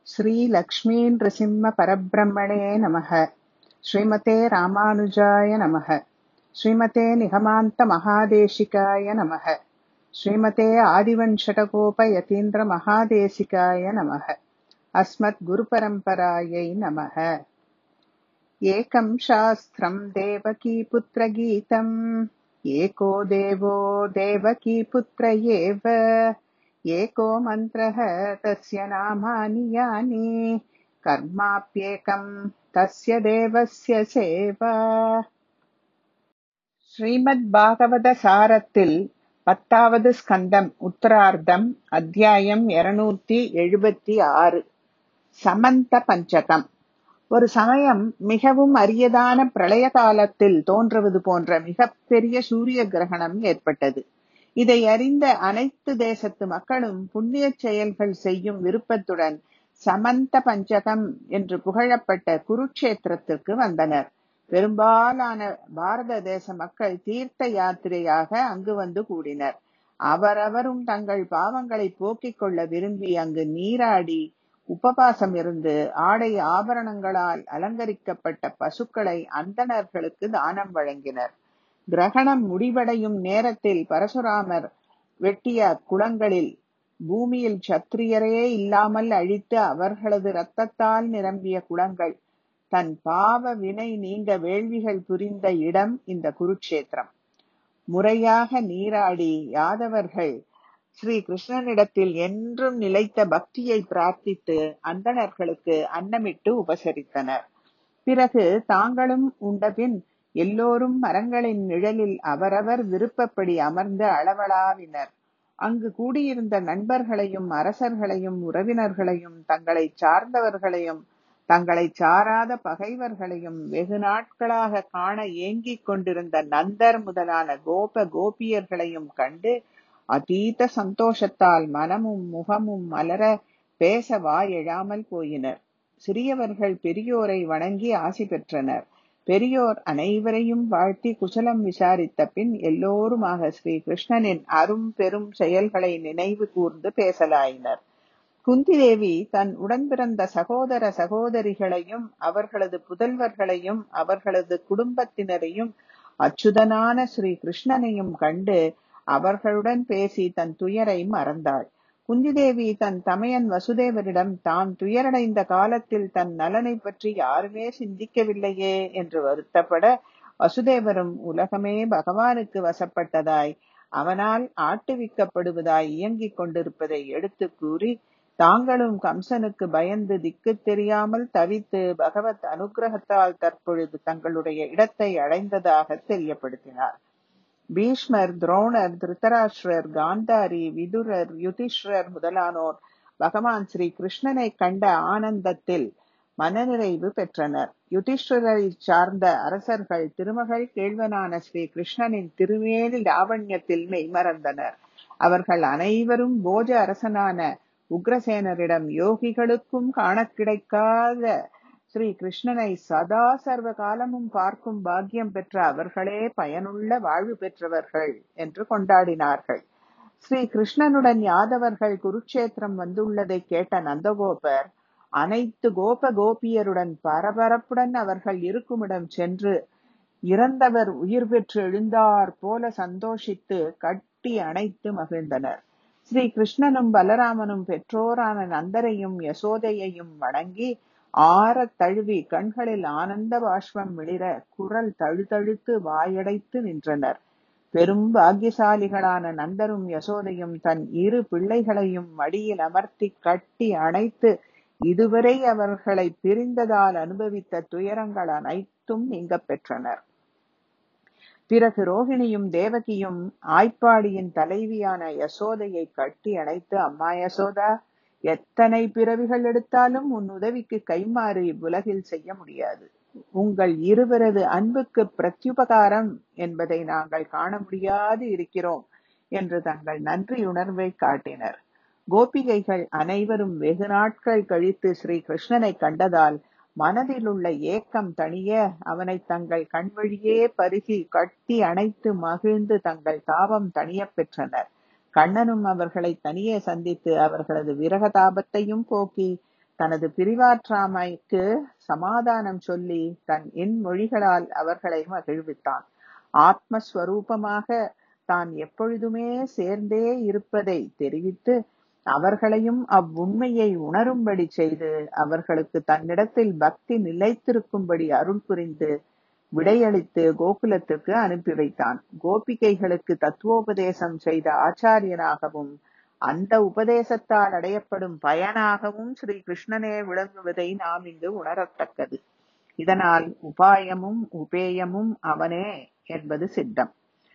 श्रीलक्ष्मीनृसिंहपरब्रह्मणे नमः श्रीमते रामानुजाय नमः श्रीमते निगमान्तमहादेशिकाय नमः श्रीमते आदिवञ्शटकोपयतीन्द्रमहादेशिकाय नमः अस्मद्गुरुपरम्परायै नमः एकं शास्त्रं देवकीपुत्रगीतम् एको देवो देवकीपुत्र एव एको मन्त्रः तस्य नामानि यानि कर्माप्येकं तस्य தேவஸ்ய சேவா ஸ்ரீமத் பாகவத சாரத்தில் பத்தாவது ஸ்கந்தம் உத்தரார்த்தம் அத்தியாயம் இருநூத்தி எழுபத்தி ஆறு சமந்த பஞ்சகம் ஒரு சமயம் மிகவும் அரியதான பிரளய காலத்தில் தோன்றுவது போன்ற மிகப்பெரிய சூரிய கிரகணம் ஏற்பட்டது இதை அறிந்த அனைத்து தேசத்து மக்களும் புண்ணிய செயல்கள் செய்யும் விருப்பத்துடன் சமந்த பஞ்சகம் என்று புகழப்பட்ட குருட்சேத்திரத்திற்கு வந்தனர் பெரும்பாலான பாரத தேச மக்கள் தீர்த்த யாத்திரையாக அங்கு வந்து கூடினர் அவரவரும் தங்கள் பாவங்களை போக்கிக் கொள்ள விரும்பி அங்கு நீராடி உபவாசம் இருந்து ஆடை ஆபரணங்களால் அலங்கரிக்கப்பட்ட பசுக்களை அந்தணர்களுக்கு தானம் வழங்கினர் கிரகணம் முடிவடையும் நேரத்தில் பரசுராமர் வெட்டிய குளங்களில் பூமியில் சத்திரியரே இல்லாமல் அழித்து அவர்களது இரத்தத்தால் நிரம்பிய குளங்கள் தன் பாவ வினை நீங்க வேள்விகள் புரிந்த இடம் இந்த குருட்சேத்திரம் முறையாக நீராடி யாதவர்கள் ஸ்ரீ கிருஷ்ணனிடத்தில் என்றும் நிலைத்த பக்தியை பிரார்த்தித்து அந்தணர்களுக்கு அன்னமிட்டு உபசரித்தனர் பிறகு தாங்களும் உண்டபின் எல்லோரும் மரங்களின் நிழலில் அவரவர் விருப்பப்படி அமர்ந்து அளவளாவினர் அங்கு கூடியிருந்த நண்பர்களையும் அரசர்களையும் உறவினர்களையும் தங்களை சார்ந்தவர்களையும் தங்களை சாராத பகைவர்களையும் வெகு நாட்களாக காண ஏங்கிக் கொண்டிருந்த நந்தர் முதலான கோப கோபியர்களையும் கண்டு அதீத சந்தோஷத்தால் மனமும் முகமும் மலர பேச வாயெழாமல் போயினர் சிறியவர்கள் பெரியோரை வணங்கி ஆசி பெற்றனர் பெரியோர் அனைவரையும் வாழ்த்தி குசலம் விசாரித்த பின் எல்லோருமாக ஸ்ரீ கிருஷ்ணனின் அரும் பெரும் செயல்களை நினைவு கூர்ந்து பேசலாயினர் குந்தி தேவி தன் உடன் பிறந்த சகோதர சகோதரிகளையும் அவர்களது புதல்வர்களையும் அவர்களது குடும்பத்தினரையும் அச்சுதனான ஸ்ரீ கிருஷ்ணனையும் கண்டு அவர்களுடன் பேசி தன் துயரை மறந்தாள் குந்திதேவி தன் தமையன் வசுதேவரிடம் தான் துயரடைந்த காலத்தில் தன் நலனை பற்றி யாருமே சிந்திக்கவில்லையே என்று வருத்தப்பட வசுதேவரும் உலகமே பகவானுக்கு வசப்பட்டதாய் அவனால் ஆட்டுவிக்கப்படுவதாய் இயங்கிக் கொண்டிருப்பதை எடுத்து கூறி தாங்களும் கம்சனுக்கு பயந்து திக்கு தெரியாமல் தவித்து பகவத் அனுகிரகத்தால் தற்பொழுது தங்களுடைய இடத்தை அடைந்ததாக தெரியப்படுத்தினார் பீஷ்மர் துரோணர் திருத்தராஷ்டிரர் காந்தாரி விதுரர் யுதிஷ்ரர் முதலானோர் பகவான் ஸ்ரீ கிருஷ்ணனை கண்ட ஆனந்தத்தில் மனநிறைவு பெற்றனர் யுதிஷ்டரை சார்ந்த அரசர்கள் திருமகள் கேள்வனான ஸ்ரீ கிருஷ்ணனின் திருமேனி லாவண்யத்தில் மெய்மறந்தனர் அவர்கள் அனைவரும் போஜ அரசனான உக்ரசேனரிடம் யோகிகளுக்கும் காண கிடைக்காத ஸ்ரீ கிருஷ்ணனை சதா சர்வ காலமும் பார்க்கும் பாக்கியம் பெற்ற அவர்களே பயனுள்ள வாழ்வு பெற்றவர்கள் என்று கொண்டாடினார்கள் ஸ்ரீ கிருஷ்ணனுடன் யாதவர்கள் குருட்சேத்திரம் வந்துள்ளதை கேட்ட நந்தகோபர் அனைத்து கோப கோபியருடன் பரபரப்புடன் அவர்கள் இருக்குமிடம் சென்று இறந்தவர் உயிர் பெற்று எழுந்தார் போல சந்தோஷித்து கட்டி அணைத்து மகிழ்ந்தனர் ஸ்ரீ கிருஷ்ணனும் பலராமனும் பெற்றோரான நந்தரையும் யசோதையையும் வணங்கி ஆற தழுவி கண்களில் ஆனந்த பாஷ்பம் மிளிர குரல் தழுதழுத்து வாயடைத்து நின்றனர் பெரும் பாக்கியசாலிகளான நந்தரும் யசோதையும் தன் இரு பிள்ளைகளையும் மடியில் அமர்த்தி கட்டி அணைத்து இதுவரை அவர்களை பிரிந்ததால் அனுபவித்த துயரங்கள் அனைத்தும் நீங்க பெற்றனர் பிறகு ரோகிணியும் தேவகியும் ஆய்ப்பாடியின் தலைவியான யசோதையை கட்டி அணைத்து அம்மா யசோதா எத்தனை பிறவிகள் எடுத்தாலும் உன் உதவிக்கு கைமாறு இவ்வுலகில் செய்ய முடியாது உங்கள் இருவரது அன்புக்கு பிரத்யுபகாரம் என்பதை நாங்கள் காண முடியாது இருக்கிறோம் என்று தங்கள் நன்றியுணர்வை காட்டினர் கோபிகைகள் அனைவரும் வெகு நாட்கள் கழித்து ஸ்ரீ கிருஷ்ணனை கண்டதால் மனதில் உள்ள ஏக்கம் தணிய அவனை தங்கள் கண்வழியே பருகி கட்டி அணைத்து மகிழ்ந்து தங்கள் தாபம் தணிய பெற்றனர் கண்ணனும் அவர்களை தனியே சந்தித்து அவர்களது விரக தாபத்தையும் போக்கி தனது பிரிவாற்றாமைக்கு சமாதானம் சொல்லி தன் இன்மொழிகளால் அவர்களை மகிழ்வித்தான் ஆத்மஸ்வரூபமாக தான் எப்பொழுதுமே சேர்ந்தே இருப்பதை தெரிவித்து அவர்களையும் அவ்வுண்மையை உணரும்படி செய்து அவர்களுக்கு தன்னிடத்தில் பக்தி நிலைத்திருக்கும்படி அருள் புரிந்து விடையளித்து கோகுலத்துக்கு அனுப்பி வைத்தான் கோபிகைகளுக்கு தத்துவோபதேசம் செய்த ஆச்சாரியனாகவும் அந்த உபதேசத்தால் அடையப்படும் பயனாகவும் ஸ்ரீ கிருஷ்ணனே விளங்குவதை நாம் இங்கு உணரத்தக்கது இதனால் உபாயமும் உபேயமும் அவனே என்பது சித்தம்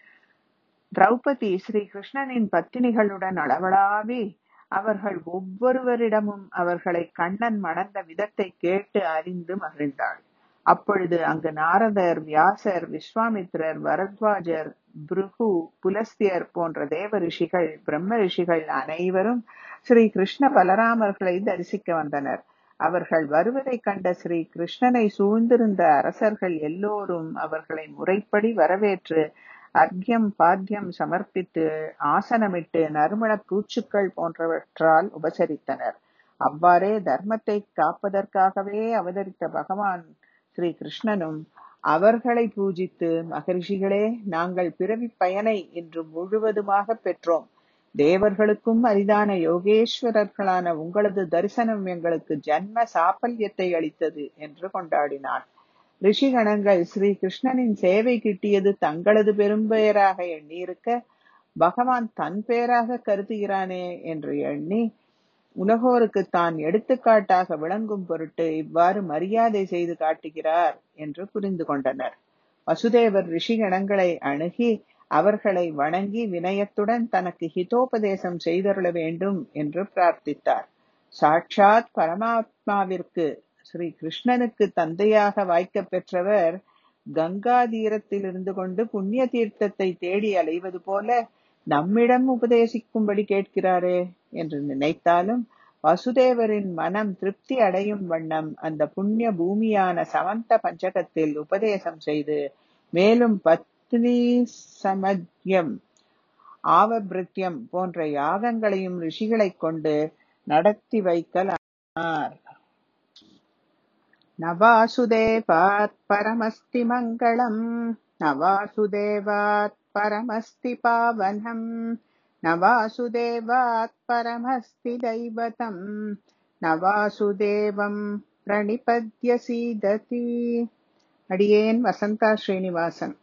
திரௌபதி ஸ்ரீ கிருஷ்ணனின் பத்தினிகளுடன் அளவளாவி அவர்கள் ஒவ்வொருவரிடமும் அவர்களை கண்ணன் மணந்த விதத்தை கேட்டு அறிந்து மகிழ்ந்தாள் அப்பொழுது அங்கு நாரதர் வியாசர் விஸ்வாமித்ரர் வரத்வாஜர் பிருகு புலஸ்தியர் போன்ற தேவ ரிஷிகள் பிரம்ம ரிஷிகள் அனைவரும் ஸ்ரீ கிருஷ்ண பலராமர்களை தரிசிக்க வந்தனர் அவர்கள் வருவதை கண்ட ஸ்ரீ கிருஷ்ணனை சூழ்ந்திருந்த அரசர்கள் எல்லோரும் அவர்களை முறைப்படி வரவேற்று அர்க்கியம் பாத்தியம் சமர்ப்பித்து ஆசனமிட்டு நறுமண பூச்சுக்கள் போன்றவற்றால் உபசரித்தனர் அவ்வாறே தர்மத்தை காப்பதற்காகவே அவதரித்த பகவான் ஸ்ரீ கிருஷ்ணனும் அவர்களை பூஜித்து மகரிஷிகளே நாங்கள் பிறவி பயனை இன்று முழுவதுமாக பெற்றோம் தேவர்களுக்கும் அரிதான யோகேஸ்வரர்களான உங்களது தரிசனம் எங்களுக்கு ஜன்ம சாப்பல்யத்தை அளித்தது என்று கொண்டாடினான் ரிஷிகணங்கள் ஸ்ரீ கிருஷ்ணனின் சேவை கிட்டியது தங்களது பெரும்பெயராக எண்ணியிருக்க பகவான் தன் பெயராக கருதுகிறானே என்று எண்ணி உலகோருக்கு தான் எடுத்துக்காட்டாக விளங்கும் பொருட்டு இவ்வாறு மரியாதை செய்து காட்டுகிறார் என்று புரிந்து கொண்டனர் வசுதேவர் ரிஷிகணங்களை அணுகி அவர்களை வணங்கி வினயத்துடன் தனக்கு ஹிதோபதேசம் செய்தருள வேண்டும் என்று பிரார்த்தித்தார் சாட்சாத் பரமாத்மாவிற்கு ஸ்ரீ கிருஷ்ணனுக்கு தந்தையாக வாய்க்கப் பெற்றவர் கங்கா தீரத்தில் இருந்து கொண்டு புண்ணிய தீர்த்தத்தை தேடி அலைவது போல நம்மிடம் உபதேசிக்கும்படி கேட்கிறாரே என்று நினைத்தாலும் வசுதேவரின் மனம் திருப்தி அடையும் வண்ணம் அந்த புண்ணிய பூமியான சமந்த பஞ்சகத்தில் உபதேசம் செய்து மேலும் பத்னி சமத்யம் ஆவபிருத்தியம் போன்ற யாகங்களையும் ரிஷிகளைக் கொண்டு நடத்தி வைக்கலானார் நவாசுதேவாத் பரமஸ்தி மங்களம் நவாசுதேவாத் பரமஸ்தி பாவனம் நவாசுதேவாத் பரமஸ்தி தைவதம் நவாசுதேவம் பிரணிபத்ய சீததி அடியேன் வசந்தா ஸ்ரீனிவாசன்